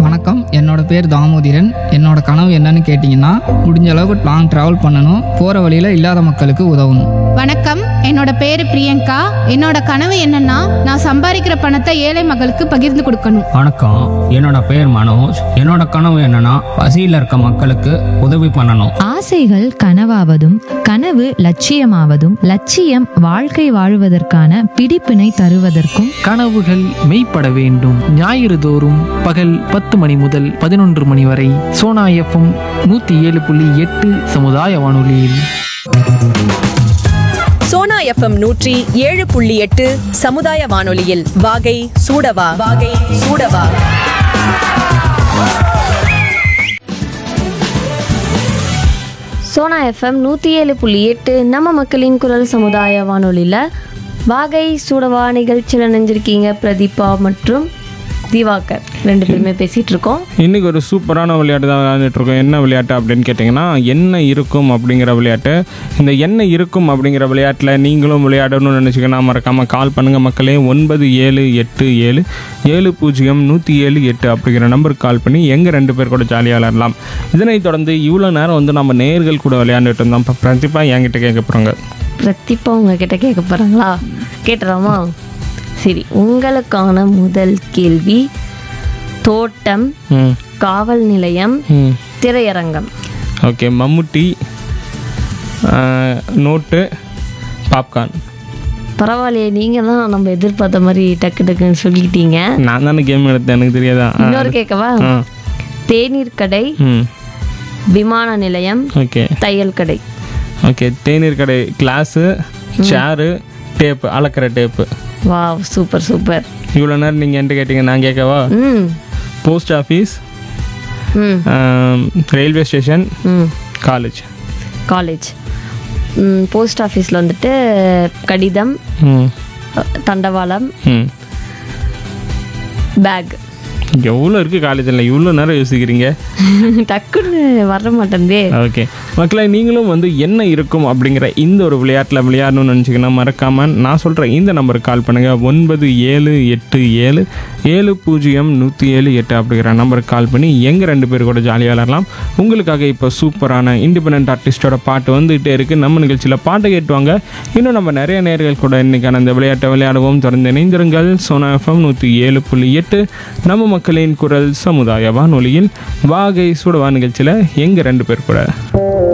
வணக்கம் என்னோட பேர் தாமோதிரன் என்னோட கனவு என்னன்னு கேட்டிங்கன்னா முடிஞ்ச அளவுக்கு லாங் ட்ராவல் பண்ணணும் போகிற வழியில் இல்லாத மக்களுக்கு உதவணும் வணக்கம் என்னோட பேரு பிரியங்கா என்னோட கனவு என்னன்னா நான் சம்பாதிக்கிற பணத்தை ஏழை மக்களுக்கு பகிர்ந்து கொடுக்கணும் வணக்கம் என்னோட பேர் மனோஜ் என்னோட கனவு என்னன்னா பசியில் இருக்க மக்களுக்கு உதவி பண்ணணும் ஆசைகள் கனவாவதும் கனவு லட்சியமாவதும் லட்சியம் வாழ்க்கை வாழுவதற்கான பிடிப்பினை தருவதற்கும் கனவுகள் மெய்ப்பட வேண்டும் ஞாயிறு தோறும் பகல் பத்து மணி முதல் பதினொன்று மணி வரை சோனா எஃப்எம் நூற்றி ஏழு புள்ளி எட்டு சமுதாய வானொலியில் சோனா எஃப்எம் நூற்றி ஏழு புள்ளி எட்டு சமுதாய வானொலியில் வாகை சூடவா வாகை சூடவா சோனா எஃப்எம் நூற்றி ஏழு புள்ளி எட்டு நம்ம மக்களின் குரல் சமுதாய வானொலியில் வாகை சூடவா நிகழ்ச்சியில் நினைஞ்சிருக்கீங்க பிரதீபா மற்றும் திவாகர் ரெண்டு பேருமே பேசிகிட்டு இருக்கோம் இன்றைக்கி ஒரு சூப்பரான விளையாட்டு தான் விளையாண்டுட்டு இருக்கோம் என்ன விளையாட்டு அப்படின்னு கேட்டிங்கன்னா என்ன இருக்கும் அப்படிங்கிற விளையாட்டு இந்த என்ன இருக்கும் அப்படிங்கிற விளையாட்டில் நீங்களும் விளையாடணும்னு நினச்சிங்கன்னா மறக்காமல் கால் பண்ணுங்கள் மக்களே ஒன்பது ஏழு எட்டு ஏழு ஏழு பூஜ்ஜியம் நூற்றி ஏழு எட்டு அப்படிங்கிற நம்பருக்கு கால் பண்ணி எங்கள் ரெண்டு பேர் கூட ஜாலியாக விளையாடலாம் இதனைத் தொடர்ந்து இவ்வளோ நேரம் வந்து நம்ம நேர்கள் கூட விளையாண்டுட்டு இருந்தோம் இப்போ பிரதிப்பா என்கிட்ட கேட்க போகிறாங்க பிரதீபா உங்ககிட்ட கேட்க போகிறாங்களா கேட்டுறாமா சரி உங்களுக்கான முதல் கேள்வி தோட்டம் ம் காவல் நிலையம் ம் திரையரங்கம் ஓகே மம்முட்டி ஆஹ், நோட்டு பாப்கார்ன் பரவாயில்லையே நீங்கள் தான் நம்ம எதிர்பார்த்த மாதிரி டக்கு டக்குன்னு சொல்லிட்டீங்க நான் தானே கேம் எடுத்தேன் எனக்கு தெரியாதா ஆ. இன்னொரு கேட்கவா ஆ தேநீர் கடை ம் விமான நிலையம் ஓகே தையல் கடை ஓகே தேநீர் கடை கிளாஸு சேரு டேப்பு அளக்கிற டேப்பு வாவ் சூப்பர் சூப்பர் இவ்வளோ நேரம் நீங்கள் என்கிட்ட கேட்டீங்க நான் கேட்கவா ம் போஸ்ட் ஆஃபீஸ் ம் ரயில்வே ஸ்டேஷன் ம் காலேஜ் காலேஜ் ம் போஸ்ட் ஆஃபீஸில் வந்துட்டு கடிதம் ம் அ, தண்டவாளம் ம் பேக் எவ்வளோ இருக்குது காலேஜில் இவ்வளோ நேரம் யோசிக்கிறீங்க டக்குன்னு வர மாட்டேந்தே ஓகே மக்களே நீங்களும் வந்து என்ன இருக்கும் அப்படிங்கிற இந்த ஒரு விளையாட்டில் விளையாடணும்னு நினச்சிங்கன்னா மறக்காமல் நான் சொல்கிற இந்த நம்பருக்கு கால் பண்ணுங்கள் ஒன்பது ஏழு எட்டு ஏழு ஏழு பூஜ்ஜியம் நூற்றி ஏழு எட்டு அப்படிங்கிற நம்பருக்கு கால் பண்ணி எங்கள் ரெண்டு பேர் கூட ஜாலியாக விளையாடலாம் உங்களுக்காக இப்போ சூப்பரான இண்டிபெண்ட் ஆர்டிஸ்டோட பாட்டு வந்துகிட்டே இருக்குது நம்ம நிகழ்ச்சியில் பாட்டை கேட்டுவாங்க இன்னும் நம்ம நிறைய நேர்கள் கூட இன்றைக்கான இந்த விளையாட்டை விளையாடுவோம் தொடர்ந்து இணைந்திருங்கள் சோனா எஃப்எம் நூற்றி ஏழு புள்ளி எட்டு நம்ம மக்களின் குரல் சமுதாய வானொலியில் வாகை சுடவா நிகழ்ச்சியில் எங்கள் ரெண்டு பேர் கூட